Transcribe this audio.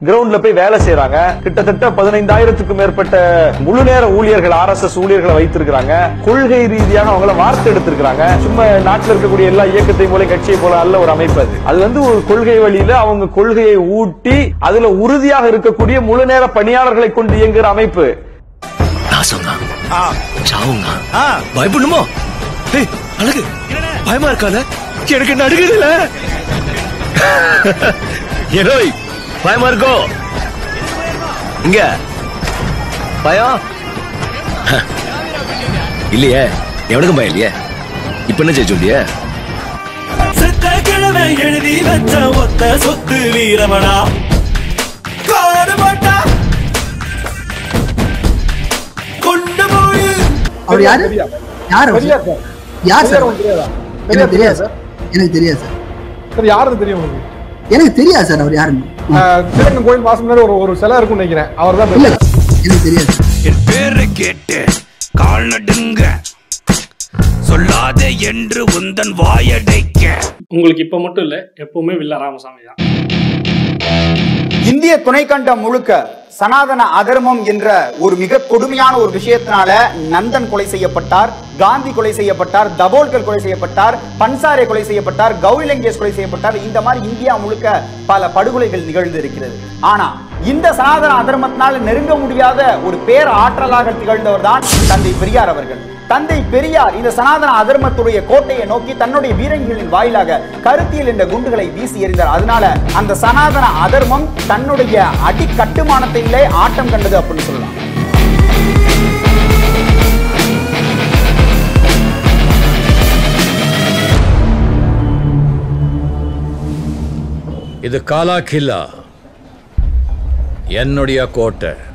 கிரவுண்ட்ல போய் வேலை செய்யறாங்க கிட்டத்தட்ட பதினைந்தாயிரத்துக்கும் மேற்பட்ட முழு நேர ஊழியர்கள் ஆர் எஸ் எஸ் ஊழியர்களை வைத்திருக்கிறாங்க கொள்கை ரீதியாக அவங்கள வார்த்தை எடுத்திருக்கிறாங்க சும்மா நாட்டில் இருக்கக்கூடிய எல்லா இயக்கத்தை போல கட்சியை போல அல்ல ஒரு அமைப்பு அது அது வந்து ஒரு கொள்கை வழியில அவங்க கொள்கையை ஊட்டி அதுல உறுதியாக இருக்கக்கூடிய முழு நேர பணியாளர்களை கொண்டு இயங்குகிற அமைப்பு நாசங்க சாவுங்க பயப்படணுமோ டேய் அழகு பயமா இருக்காத எனக்கு நடுங்குதுல ஏனோய் பயமா இருக்கோ இங்க பயம் இல்லையே எவனுக்கும் பயம் இல்லையே இப்ப என்ன செய்ய சொல்லிய செத்த கிழமை எழுதி வச்ச ஒத்த சொத்து வீரமடா காடுபட்டா கொண்டு போய் அவர் யாரு யார் அவர்? தெரியாது சார் யார் சார் உங்களுக்கு தெரியாதா எனக்கு தெரியாது சார் சார் எனக்கு தெரியாது சார் சார் யாருன்னு தெரியும் உங்களுக்கு எனக்கு தெரியாது சார் அவர் யாருன்னு ம். சிவகங்கை கோயில் மாசம் முன்னாடி ஒரு ஒரு சிலை இருக்கும்னு நினைக்கிறேன் அவர் தான் இல்ல எனக்கு தெரியாது சார் என் பேரை கேட்டு கால் நடுங்க சொல்லாதே என்று உந்தன் வாயடைக்க உங்களுக்கு இப்ப மட்டும் இல்ல எப்பவுமே வில்ல ராமசாமி தான் இந்திய துணைக்கண்டம் முழுக்க சனாதன அதர்மம் என்ற ஒரு மிக கொடுமையான ஒரு விஷயத்தினால நந்தன் கொலை செய்யப்பட்டார் காந்தி கொலை செய்யப்பட்டார் தபோல்கர் கொலை செய்யப்பட்டார் பன்சாரே கொலை செய்யப்பட்டார் கௌரி லங்கேஷ் கொலை செய்யப்பட்டார் இந்த மாதிரி இந்தியா முழுக்க பல படுகொலைகள் நிகழ்ந்து இருக்கிறது ஆனா இந்த சனாதன அதர்மத்தினால் நெருங்க முடியாத ஒரு பேர் ஆற்றலாக திகழ்ந்தவர் தான் தந்தை பெரியார் அவர்கள் தந்தை பெரியார் இந்த சனாதன அதர்மத்துடைய கோட்டையை நோக்கி தன்னுடைய வீரர்களின் வாயிலாக கருத்தியல் என்ற குண்டுகளை வீசி எறிந்தார் அதனால அந்த சனாதன அதர்மம் தன்னுடைய அடி கட்டுமானத்திலே ஆட்டம் கண்டது அப்படின்னு சொல்லலாம் இது காலா கில்லா என்னுடைய கோட்டை